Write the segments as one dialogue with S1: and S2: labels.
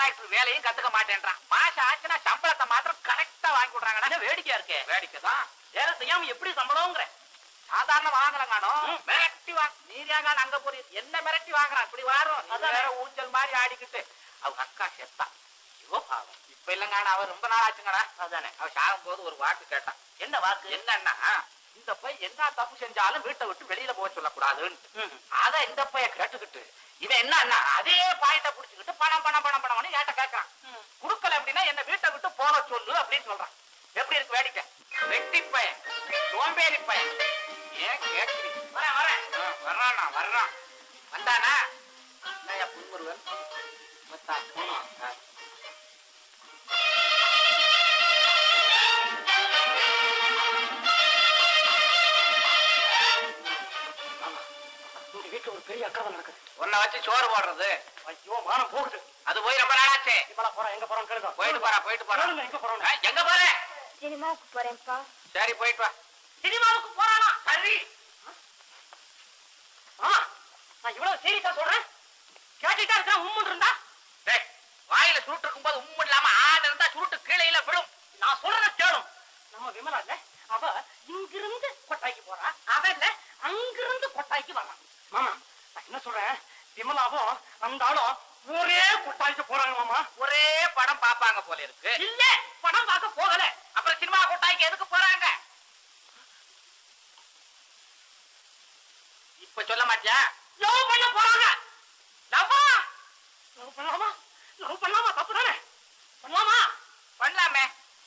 S1: Contractor வேலையும் கத்துக்க மாட்டேன்றான் மாசம் ஆச்சுன்னா சம்பளத்தை மாத்திரம் கரெக்டா வாங்கி விடுறாங்கடா
S2: வேடிக்கையா இருக்கே
S1: வேடிக்கை தான்
S2: வேலை செய்யாம எப்படி சம்பளம்ங்கிற
S1: சாதாரண வாங்கலங்கானோ
S2: ம்.
S1: மிரட்டி வாங்க நீரியாங்க அங்க போறீ என்ன மிரட்டி வாங்குறான் இப்படி வாரும் அது
S2: அதானே.
S1: வேற ஊஞ்சல் மாதிரி ஆடிக்கிட்டு அவங்க அக்கா செத்தா ஐயோ பாவம் இப்ப இல்லங்கான அவ ரொம்ப நாள் ஆச்சுங்கடா
S2: அதானே
S1: அவ சாகும் போது ஒரு வாக்கு கேட்டான்
S2: என்ன வாக்கு
S1: என்னன்னா இந்த பையன் என்ன தப்பு செஞ்சாலும் வீட்டை விட்டு வெளியில போக சொல்லக்கூடாதுன்னு
S2: ம்.
S1: அத இந்த பையன் கேட்டுக்கிட்டு இவன் என்னன்னா அதே பாயிண்ட புடிச்சுக்கிட்டு பணம் பணம் பணம் பணம்னு ஏட்ட கேட்கறான்
S2: ம்.
S1: குடுக்கல அப்படின்னா என்ன வீட்டை விட்டு போக சொல்லு அப்படின்னு சொல்றான் எப்படி இருக்கு வேடிக்கை வெட்டி பையன் சோம்பேறி பையன் ஏன் கேட்கிறீங்க
S2: வரேன் வரேன்
S1: ஆ, வர்றானா வர்றான் வந்தானா என்னய்யா புன்முருகன் வந்தான். ஆ.
S2: இந்த வீட்டுல ஒரு பெரிய அக்கா நடக்குது
S1: உன்னை வச்சு சோறு போடுறது
S2: ஐயோ மானம் போகுது
S1: அது போய் ரொம்ப நாளாச்சே
S2: இப்ப நான் போறேன் எங்க போறோம் கேளுங்க
S1: போயிட்டு போறா போயிட்டு போறா
S2: கேளுங்க, எங்க போறோம்
S1: ஆ, எங்க போற
S3: சினிமாவுக்கு போறேன்ப்பா
S1: சரி போயிட்டு வா
S2: சினிமாவுக்கு போறானா சரி ஆ நான் இவ்வளவு சீரியஸா சொல்றேன் கேட்டுட்டா இருக்கா உம்முன் இருந்தா
S1: டேய், வாயில சுருட்டு இருக்கும்போது உம்மு இல்லாம ஆடு இருந்தா சுருட்டு கீழே விழும்
S2: நான் சொல்றத கேளும் நம்ம விமலா இல்ல அவ இங்கிருந்து கொட்டாய்க்கு போறா அவ இல்ல அங்கிருந்து கொட்டாய்க்கு வர்றான் மாமா நான் என்ன சொல்றேன் விமலாவும் அந்த ஆளும் ஒரே கொட்டாய்க்கு போறாங்க மாமா
S1: ஒரே படம் பாப்பாங்க போல இருக்கு
S2: இல்ல படம் பார்க்க போகல
S1: அப்புறம் சினிமா கொட்டாய்க்கு எதுக்கு போறாங்க இப்ப சொல்ல மாட்டியா
S2: லவ் பண்ண போறாங்க லவ்வா லவ் பண்ணலாமா லவ் பண்ணலாமா தப்பு தானே பண்ணலாமா
S1: பண்ணலாமே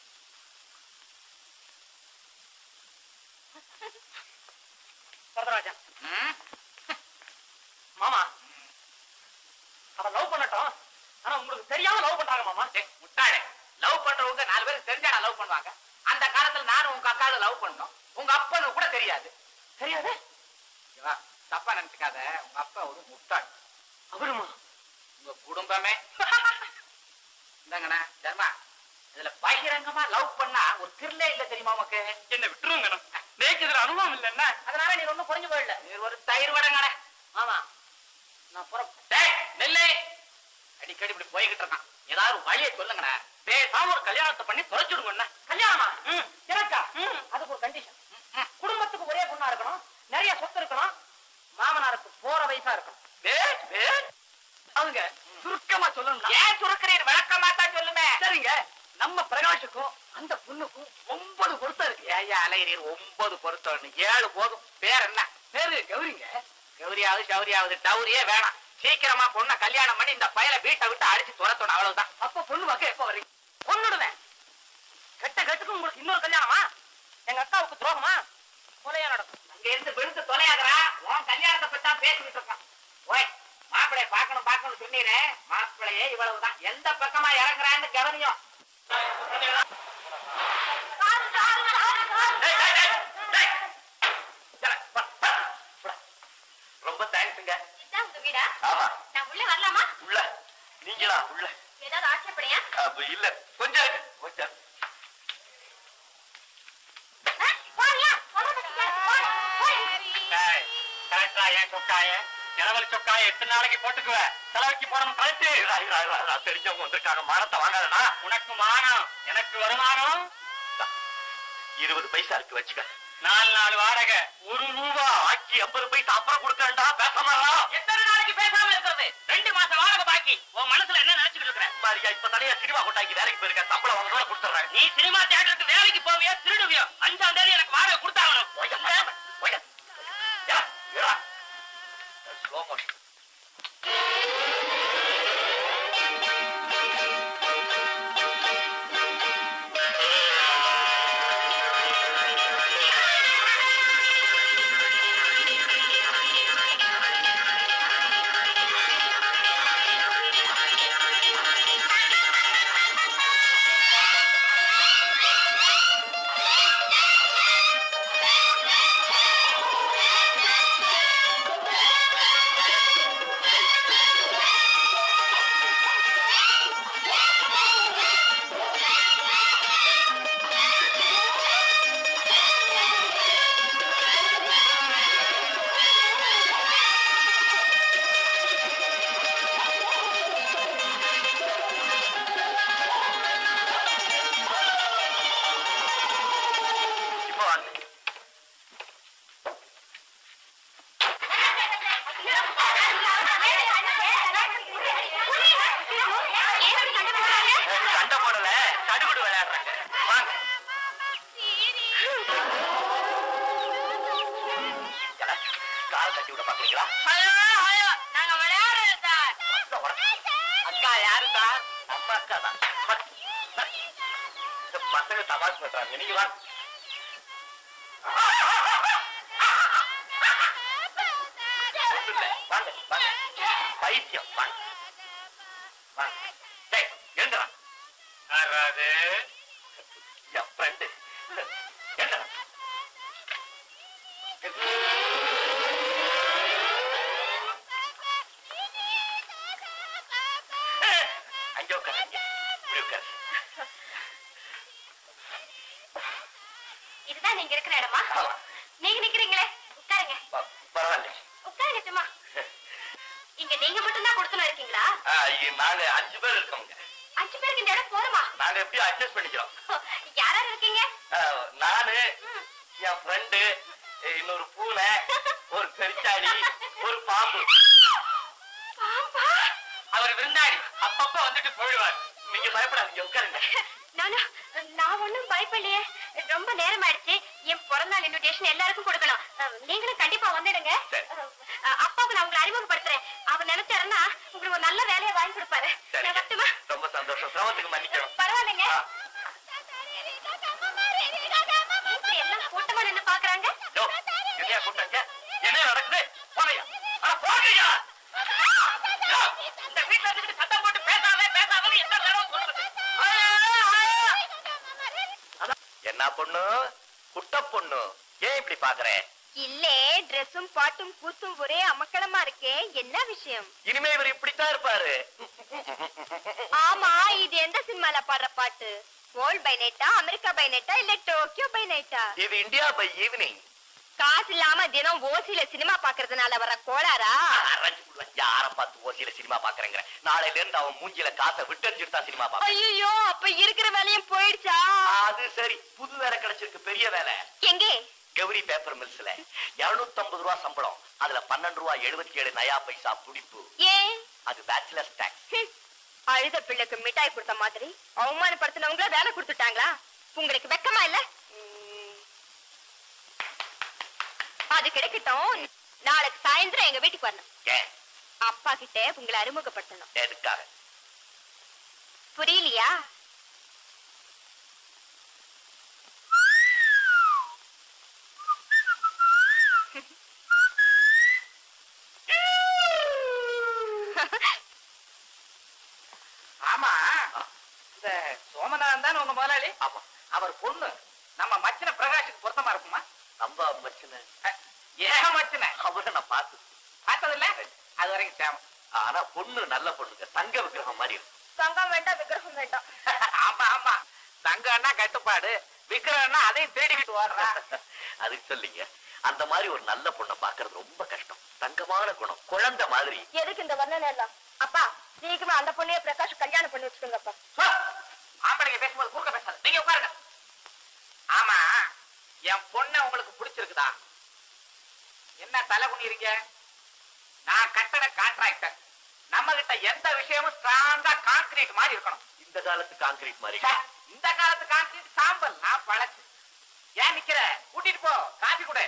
S2: வரதராஜா
S1: ம்?
S2: மாமா அவ லவ் பண்ணட்டும் ஆனா உங்களுக்கு தெரியாம லவ் பண்றாங்க மாமா
S1: டேய், முட்டாளே லவ் பண்றவங்க நாலு பேருக்கு தெரிஞ்சாடா லவ் பண்ணுவாங்க அந்த காலத்துல நானும் உங்க அக்காவும் லவ் பண்ணோம் உங்க அப்பனுக்கு கூட தெரியாது
S2: தெரியாது
S1: இவா, தப்பா நினைச்சுக்காத உங்க அப்பா ஒரு முட்டாள்
S2: அவருமா
S1: உங்க குடும்பமே இந்தாங்கண்ணா தர்மா இதுல பகிரங்கமா லவ் பண்ணா ஒரு திருளே இல்ல தெரியுமா உமக்கு
S2: என்ன விட்டுருங்க நேக்கு இதுல அனுபவம் இல்ல என்ன
S1: அதனால நீ ஒண்ணும் புரிஞ்சு போயிடல நீ ஒரு தயிர் வடங்கட
S2: மாமா நான் புற
S1: டேய் நெல்லை அடிக்கடி இப்படி போய்கிட்டு இருக்கான் ஏதாவது ஒரு வழியை சொல்லுங்கண்ணா
S2: பேசாம ஒரு கல்யாணத்தை பண்ணி தொலைச்சிடுங்க என்ன கல்யாணமா எனக்கா அதுக்கு ஒரு கண்டிஷன் குடும்பத்துக்கு ஒரே பொண்ணா இருக்கணும் நிறைய சொத்து இருக்கணும் மாமனாருக்கு போற வயசா இருக்கணும்
S1: டேய், டேய்.
S2: அவங்க சுருக்கமா சொல்லணும்
S1: ஏன் சுருக்கிறீர் விளக்கமா தான் சொல்லுமே
S2: சரிங்க நம்ம பிரகாஷுக்கும் அந்த பொண்ணுக்கும் ஒன்பது பொருத்தம் இருக்கு
S1: ஏயா அலையறீர் ஒன்பது பொருத்தம் ஏழு போதும் பேர் என்ன
S2: பேரு கௌரிங்க
S1: கௌரியாவது சௌரியாவது டௌரியே வேணாம் சீக்கிரமா பொண்ணை கல்யாணம் பண்ணி இந்த பயலை வீட்டை விட்டு அடிச்சு துரத்தணும் அவ்வளவுதான்
S2: அப்ப பொண்ணு பார்க்க எப்ப வர்றீங்க பொண்ணுடுவேன் கெட்ட கட்டுக்கு உங்களுக்கு இன்னொரு கல்யாணமா எங்க அக்காவுக்கு துரோகமா கொலையா நடக்கும்
S1: அங்க இருந்து விழுந்து தொலையாதரா உன் கல்யாணத்தை பத்தி தான் பேசிக்கிட்டு இருக்கான் ஓய் மாப்பிளைய பார்க்கணும் பார்க்கணும் சொன்னீரே மாப்பிளையே இவ்வளவுதான் எந்த பக்கமா இறங்குறான்னு கவனியும் டேய், டேய், டேய், டேய். சரி, வா, வா, வா. ரொம்ப தேங்க்ஸுங்க
S3: இதான் உங்க வீடா
S1: ஆமா
S3: நான் உள்ள வரலாமா
S1: உள்ள நீங்களா உள்ள
S3: ஏதாவது ஆட்சேபனையா
S1: அப்ப இல்ல கொஞ்சம் இருக்கு, கொஞ்சம்
S3: ஆ, போறியா போறேன்
S1: டேய், கரெக்டா ஏன் சொக்காய நிலவரி சொக்காய எட்டு நாளைக்கு போட்டுக்குவ செலவுக்கு போடணும் கழிச்சு தெரிஞ்சவங்க வந்திருக்காங்க மானத்தை வாங்காதடா உனக்கு மானம் எனக்கு வருமானம் இருபது பைசா இருக்கு வச்சுக்க நாலு நாலு வாடகை ஒரு ரூபா ஆக்கி ஐம்பது பைசா அப்புறம் கொடுக்கறா பேச மாட்டா
S2: எத்தனை நாளைக்கு பேசாம இருக்கிறது ரெண்டு மாசம் வாடகை பாக்கி உன் மனசுல என்ன நினைச்சுட்டு இருக்கிற
S1: மாதிரியா இப்ப தனியா சினிமா கொண்டாக்கி வேலைக்கு போயிருக்க சம்பளம் வாங்க கொடுத்துறேன்
S2: நீ சினிமா தியேட்டருக்கு வேலைக்கு போவியா திருடுவியோ அஞ்சாம் தேதி எனக்கு வாடகை கொடுத்தாகணும்
S1: ஸ்லோ மோஷன்
S3: ஆ
S1: சடுகுடு விளையாடுறாங்க வாங்க ஏடா, காலை தட்டி விட பாக்குறீங்களா
S3: நாங்க விளையாடுறோம் சார்
S1: அக்கா யாரு சார் நம்ம அக்கா தான் இந்த பசங்க தமாஷ் பண்றாங்க நீங்க வா ஒண்ணும் இல்ல. வாங்க வாங்க பைத்தியம் வாங்க வாங்க டேய், எழுந்துடா. யாராவது என் ஃப்ரெண்டு எழுந்துடா. அங்க உட்காரு அங்க. இப்படி உட்காரு
S3: இதுதான் நீங்க இருக்கிற இடமா
S1: ஆமா.
S3: நீங்க நிக்கிறீங்களே உட்காருங்க
S1: ப- பரவாயில்ல
S3: உட்காருங்க சும்மா இங்க நீங்க மட்டும் தான் கொடுத்துன்னு இருக்கீங்களா
S1: ஆ, இங்க நாங்க அஞ்சு பேர் இருக்கோங்க
S3: அஞ்சு பேருக்கு இந்த இடம் போதுமா
S1: நாங்க எப்படியும் அட்ஜஸ்ட் பண்ணிக்கிறோம்
S3: யாரா இருக்கீங்க
S1: ஆ, நானு
S3: ம்.
S1: என் ஃப்ரெண்டு இன்னொரு பூனை ஒரு பெருச்சாடி ஒரு பாம்பு
S3: பாப்பா
S1: அவர் விருந்தாடி அப்பப்ப வந்துட்டு போயிடுவார் நீங்க பயப்படாதீங்க உட்காருங்க
S3: நானா நான் ஒண்ணும் பயப்படலையே ரொம்ப நேரம் ஆயிடுச்சு என் பிறந்தநாள் இன்விடேஷன் எல்லாருக்கும் கொடுக்கணும் அஹ், நீங்களும் கண்டிப்பா வந்துடுங்க
S1: சரி.
S3: அஹ், அப்பாவுக்கு நான் உங்களை அறிமுகப்படுத்துறேன் அவர் நினைச்சாருன்னா உங்களுக்கு ஒரு நல்ல வேலையை வாங்கி கொடுப்பாரு
S1: சரி
S3: நான் வரட்டுமா
S1: ரொம்ப சந்தோஷம் சிரமத்துக்கு மன்னிக்கணும்
S3: பரவாயில்லைங்க
S1: ஆ.
S3: இப்படி எல்லாம் கூட்டமா நின்னு பாக்குறாங்க
S1: யோ, என்னையா கூப்பிட்டாங்க என்ன நடக்குது போனையா போனையா இந்த வீட்டுல இருந்துட்டு சத்தம் போட்டு பேசாதே பேசாதே எந்த நேரம் சொல்றது என்ன பொண்ணு குட்ட பொண்ணு ஏன் இப்படி பாக்குற
S3: இல்லே ட்ரெஸ்ஸும் பாட்டும் கூத்தும் ஒரே அமக்களமா இருக்கே என்ன விஷயம்
S1: இனிமே இவர் இப்படித்தான் இருப்பாரு
S3: ஆமா இது எந்த சினிமால பாடுற பாட்டு வேர்ல்ட் பை நைட்டா அமெரிக்கா பை நைட்டா இல்ல டோக்கியோ பை நைட்டா
S1: இது இந்தியா பை ஈவினிங்
S3: காசு இல்லாம தினம் ஓசில சினிமா பாக்குறதுனால வர கோளாரா
S1: யார பார்த்து ஓசியில சினிமா பாக்குறேங்கிற நாளையில இருந்து அவன் மூஞ்சில காசை விட்டடிச்சுட்டு தான் சினிமா பாக்க
S3: ஐயோ அப்ப இருக்கிற வேலையும் போயிடுச்சா
S1: அது சரி புது வேலை கிடைச்சிருக்கு பெரிய வேலை
S3: எங்கே
S1: கௌரி பேப்பர் மில்ஸ்ல இருநூத்தி ஐம்பது ரூபா சம்பளம் அதுல பன்னெண்டு ரூபா எழுபத்தி ஏழு நயா பைசா புடிப்பு
S3: ஏன்
S1: அது பேச்சுலர்ஸ் டாக்ஸ்
S3: ஹம், அழுத பிள்ளைக்கு மிட்டாய் கொடுத்த மாதிரி அவமானப்படுத்தினவங்கள வேலை கொடுத்துட்டாங்களா உங்களுக்கு வெக்கமா இல்ல ம். அது கிடைக்கட்டும் நாளைக்கு சாயந்தரம் எங்க வீட்டுக்கு வரணும்
S1: ஏன்
S3: அப்பா கிட்ட உங்களை அறிமுகப்படுத்தணும்
S1: எதுக்காக
S3: புரியலையா
S2: ஆமா இந்த சோமநாதன் தான் உங்க முதலாளி
S1: ஆமா
S2: அவர் பொண்ணு நம்ம மச்சின பிரகாஷுக்கு பொருத்தமா இருக்குமா
S1: நம்ம பிரச்சனை
S2: அஹ், ஏன் மச்சின
S1: அவரை நான் பார்த்து
S2: பார்த்தது இல்ல அது வரைக்கும் சேமம்
S1: ஆனா பொண்ணு நல்ல பொண்ணுங்க தங்க விக்கிரகம் மாதிரி இருக்கும்
S3: தங்கம் வேண்டாம் விக்கிரகம் வேண்டாம்
S2: ஆமா ஆமா தங்கம்னா கட்டுப்பாடு விக்கிரம்னா அதையும் தேடிக்கிட்டு வர்றா
S1: அதுக்கு சொல்லிங்க அந்த மாதிரி ஒரு நல்ல பொண்ணை பாக்குறது ரொம்ப கஷ்டம் தங்கமான குணம் குழந்தை மாதிரி
S3: எதுக்கு இந்த வர்ணனை எல்லாம் அப்பா சீக்கிரமா அந்த பொண்ணைய பிரகாஷ் கல்யாணம் பண்ணி வச்சுக்கோங்கப்பா
S2: சோ, ஆம்பளைங்க பேசும்போது குறுக்க பேசாத நீங்க உட்காருங்க ஆமா என் பொண்ணை உங்களுக்கு பிடிச்சிருக்குதா என்ன தலை குனிறீங்க நான் கட்டட கான்ட்ராக்டர் நம்ம கிட்ட எந்த விஷயமும் ஸ்ட்ராங்கா கான்கிரீட் மாதிரி இருக்கணும்
S1: இந்த காலத்து கான்கிரீட் மாதிரி
S2: ச்சே, இந்த காலத்து கான்கிரீட் சாம்பல் நான் பழச்சு ஏன் நிக்கிற கூட்டிட்டு போ காபி கொடு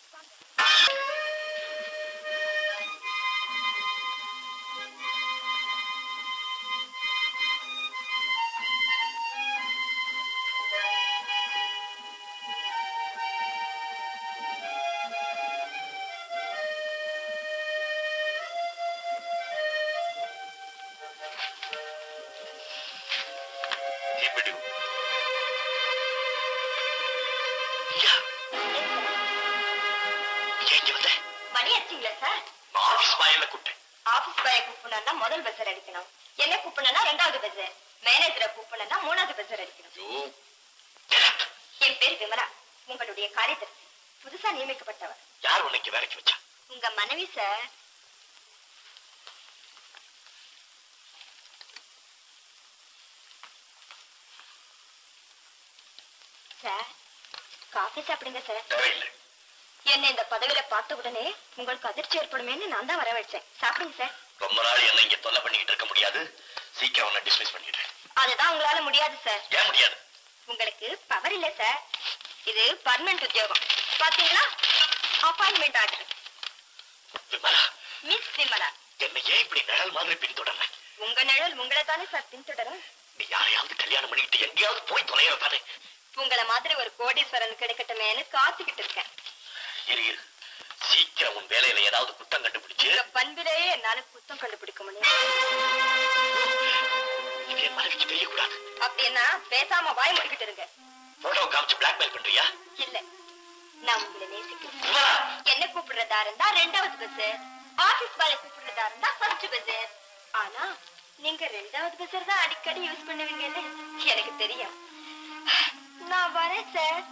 S1: இப்படி ஐயா, எங்க வந்த
S3: மணி அடிச்சிங்களா சார்
S1: ஆபீஸ் வாயில கூப்பிட்டேன்
S3: ஆபீஸ் பைய கூப்பிடணும்னா முதல் பஸ்ஸர் அடிக்கணும் என்ன கூப்பிடணும்னா ரெண்டாவது பஸ்ஸர் மேனேஜரை கூப்பிடணும்னா மூணாவது பஸ்ஸர் அடிக்கணும்
S1: ஐயோ, get out.
S3: என் பேர் விமலா உங்களுடைய காரியதர்சி புதுசா நியமிக்கப்பட்டவர்
S1: யார் உனக்கு வேலைக்கு வச்சா
S3: உங்க மனைவி சார் சார் காஃபி சாப்பிடுங்க சார்
S1: தேவையில்லை
S3: என்ன இந்த பதவியில பார்த்த உடனே உங்களுக்கு அதிர்ச்சி ஏற்படுமேன்னு நான் தான் வர வச்சேன் சாப்பிடுங்க சார்
S1: ரொம்ப நாள் என்ன இங்க தொல்லை பண்ணிக்கிட்டு இருக்க முடியாது சீக்கிரம் அவனை டிஸ்மிஸ் பண்ணிடு
S3: அதுதான் உங்களால முடியாது சார்
S1: ஏன் முடியாது
S3: உங்களுக்கு பவர் இல்ல சார் இது பர்மனன்ட் உத்தியோகம் பாத்தீங்களா appointment order
S1: Vimala
S3: miss Vimala
S1: என்னை ஏன் இப்படி நிழல் மாதிரி பின்தொடர்ற
S3: உங்க நிழல் உங்களை தானே சார் பின்தொடரும்
S1: நீ யாரையாவது கல்யாணம் பண்ணிக்கிட்டு எங்கேயாவது போய் தொலைகிறதானே
S3: உங்களை மாதிரி ஒரு கோடீஸ்வரன் கிடைக்கட்டுமேன்னு காத்துக்கிட்டு இருக்கேன்
S1: இரு இரு. சீக்கிரம் உன் வேலையில ஏதாவது குத்தம் கண்டுபிடிச்சு
S3: உங்க பண்பிலேயே என்னால குத்தம் கண்டுபிடிக்க முடியும்
S1: இது என் மனைவிக்கு தெரியக்கூடாது
S3: அப்படின்னா பேசாம வாய் முடிக்கிட்டு இருங்க
S1: போட்டோ காமிச்சு பிளாக்மெயில் பண்றியா
S3: இல்ல நான் உங்களை நேசிக்கிறேன்
S1: விமலா
S3: என்ன கூப்பிடுறதா இருந்தா ரெண்டாவது பஸ் ஆபீஸ் வேலை கூப்பிடுறதா இருந்தா ஃபர்ஸ்ட் பஸ் ஆனா நீங்க ரெண்டாவது பஸ் தான் அடிக்கடி யூஸ் பண்ணுவீங்கன்னு எனக்கு தெரியும் நான் வரேன் சார்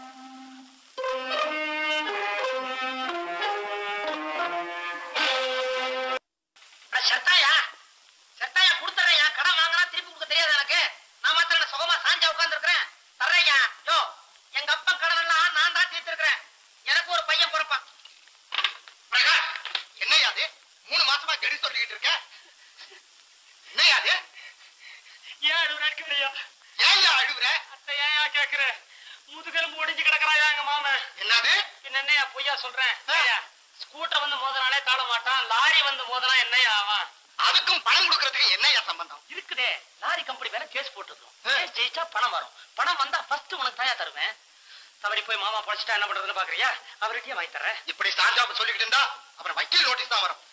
S2: சர்த்தாயா சர்த்தாயா கொடுத்தறையா கடன் வாங்கினா திருப்பி கொடுக்க தெரியாது எனக்கு நான் மாத்திரம் சுகமா சாஞ்சா உட்கார்ந்துருக்கிறேன் தர்றையா யோ எங்க அப்பா கடன் எல்லாம் நான் தான் தீர்த்திருக்கிறேன் எனக்கு ஒரு பையன் பிறப்பான்
S4: பிரகாஷ் என்னையா அது மூணு மாசமா கெடி சொல்லிக்கிட்டு இருக்க என்னையா அது
S2: ஏன் அழுகுறா
S4: ஏன்யா அழுகுற
S2: அத்தை ஏன் கேக்குற முதுகெலும்பு ஒடிஞ்சு கிடக்குறாயா எங்க மாமன்
S4: என்னது
S2: என்னென்னையா பொய்யா சொல்றேன்
S4: ஆ.
S2: ஏய்யா, ஸ்கூட்டர் வந்து மோதனாலே தாழ மாட்டான் லாரி வந்து மோதனா என்னையா ஆவான்
S4: அதுக்கும் பணம் கொடுக்கறதுக்கு என்னையா சம்பந்தம்
S2: இருக்குதே லாரி கம்பெனி மேல கேஸ் போட்டுருக்கோம்
S4: ஆ.
S2: கேஸ் ஜெயிச்சா பணம் வரும் பணம் வந்தா ஃபர்ஸ்ட் உனக்கு தாயா தருவேன் தவறி போய் மாமா படிச்சுட்டா என்ன பண்றதுன்னு பாக்குறியா அவர்கிட்டயே வாங்கி தரேன்
S4: இப்படி சாஞ்சாம சொல்லிக்கிட்டு இருந்தா அப்புறம் வக்கீல் நோட்டீஸ் தான் வரும்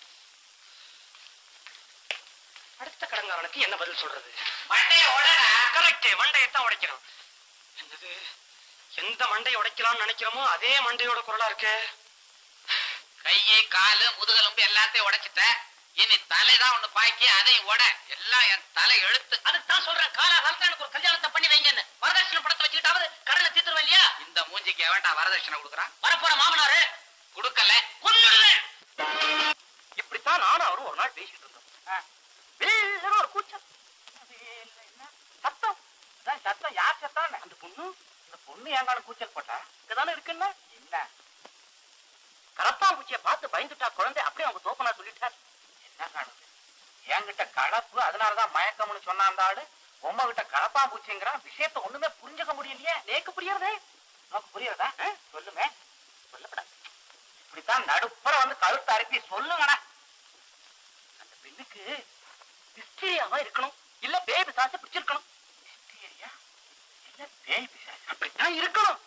S2: அடுத்த கடங்காரனுக்கு என்ன பதில் சொல்றது
S4: மண்டைய உடனே
S2: கரெக்ட் மண்டையை தான் உடைக்கணும் என்னது எந்த மண்டையை உடைக்கலாம்னு நினைக்கிறோமோ அதே மண்டையோட குரலா இருக்கு
S5: கையை காலு முதுகெலும்பு எல்லாத்தையும் உடைச்சிட்ட இனி தலைதான் ஒண்ணு பாக்கி அதையும் உட எல்லாம் என் தலை எழுத்து
S2: அதுக்கு தான் சொல்றேன் காலா காலத்துல எனக்கு ஒரு கல்யாணத்தை பண்ணி வைங்கன்னு வரதட்சணை படத்தை வச்சுக்கிட்டாவது கடனை தீர்த்துருவேன் இல்லையா
S5: இந்த மூஞ்சிக்கு எவன்டா வரதட்சணை கொடுக்குறான்
S2: வரப்போற மாமனாரு
S5: கொடுக்கல
S2: கொன்னுடுவேன் இப்படித்தான் நானும் அவரும் ஒரு நாள் பேசிட்டு இருந்தோம் வேற ஒரு கூச்சம் அது என்ன, என்ன? சத்தம் அதான் சத்தம் யார் சத்தம் அந்த பொண்ணு அந்த பொண்ணு ஏங்கான கூச்சல் போட்டா இங்கதானே இருக்குன்னா இல்ல கரப்பாம்பூச்சியை பார்த்து பயந்துட்டா குழந்தை அப்படியே அவங்க தோப்பனா சொல்லிட்டார் என்ன காணுது என்கிட்ட கலப்பு அதனாலதான் மயக்கம்னு சொன்ன அந்த ஆளு உம்ம கிட்ட கலப்பாம்பூச்சிங்கிறான் விஷயத்த ஒண்ணுமே புரிஞ்சுக்க முடியலையே நேக்கு புரியறதே உனக்கு புரியறதா ஆ? சொல்லுமே சொல்லப்படாது இப்படித்தான் நடுப்புற வந்து கழுத்து அறுப்பி சொல்லுங்கடா அந்த பெண்ணுக்கு ஹிஸ்டீரியாவா இருக்கணும் இல்ல பேய் பிசாச பிடிச்சிருக்கணும் ஹிஸ்டீரியா இல்ல பேய் பிசாசு அப்படித்தான் இருக்கணும்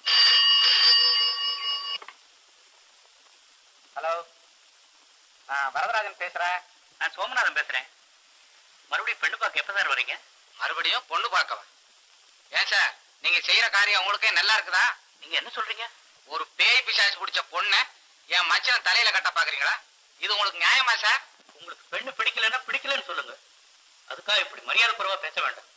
S2: ஹலோ நான் வரதராஜன் பேசுறேன்
S1: நான் சோமநாதன் பேசுறேன் மறுபடியும் பெண்ணு பார்க்க எப்ப சார் வரீங்க
S5: மறுபடியும் பொண்ணு பார்க்கவா ஏன் சார் நீங்க செய்யற காரியம் உங்களுக்கே நல்லா இருக்குதா
S1: நீங்க என்ன சொல்றீங்க
S5: ஒரு பேய் பிசாசு பிடிச்ச பொண்ண என் மச்சான் தலையில கட்ட பாக்குறீங்களா இது உங்களுக்கு நியாயமா சார்
S1: உங்களுக்கு பெண்ணு பிடிக்கலன்னா பிடிக்கலன்னு சொல்லுங்க அதுக்காக இப்படி மரியாதை குறைவா பேச வேண்டாம்